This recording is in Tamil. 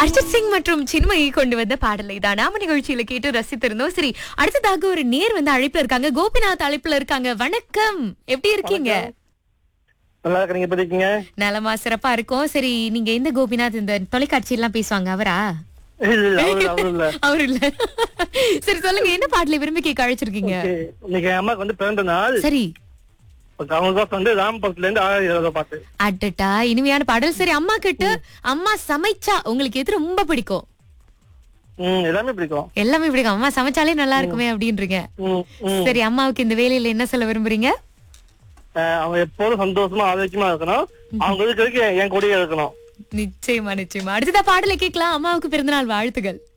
அர்ஜித் சிங் மற்றும் சின்மயி கொண்டு வந்த பாடலை தான் நாம நிகழ்ச்சியில கேட்டு ரசித்திருந்தோம் சரி அடுத்ததாக ஒரு நேர் வந்து அழைப்புல இருக்காங்க கோபிநாத் அழைப்புல இருக்காங்க வணக்கம் எப்படி இருக்கீங்க நல்லா இருக்கிறீங்க எப்படி இருக்கீங்க நலமா சிறப்பா இருக்கும் சரி நீங்க எந்த கோபிநாத் இந்த தொலைக்காட்சி எல்லாம் பேசுவாங்க அவரா இல்ல இல்ல அவரு இல்ல, அவரு இல்ல அவர் இல்ல சரி சொல்லுங்க என்ன பாடலை விரும்பி கேட்க அழைச்சிருக்கீங்க Okay. இன்னைக்கு என் அம்மாக்கு வந்து பிறந்த நாள் சரி அவங்க தான் வந்து ராம்பரத்துல இருந்து ஆயிரம் இருபது பாட்டு அட்டட்டா இனிமையான பாடல் சரி அம்மா கிட்ட அம்மா சமைச்சா உங்களுக்கு எது ரொம்ப பிடிக்கும் ம் எல்லாமே பிடிக்கும் எல்லாமே பிடிக்கும் அம்மா சமைச்சாலே நல்லா இருக்குமே அப்படின்றீங்க ம், ம். சரி அம்மாவுக்கு இந்த வேலையில என்ன சொல்ல விரும்புறீங்க அஹ் அவங்க எப்போதும் சந்தோஷமா ஆரோக்கியமா இருக்கணும் அவங்க இருக்கிறதுக்கு என் கூடயே இருக்கணும் நிச்சயமா நிச்சயமா அடுத்ததா பாடலை கேட்கலாம் அம்மாவுக்கு பிறந்தநாள் வாழ்த்துகள்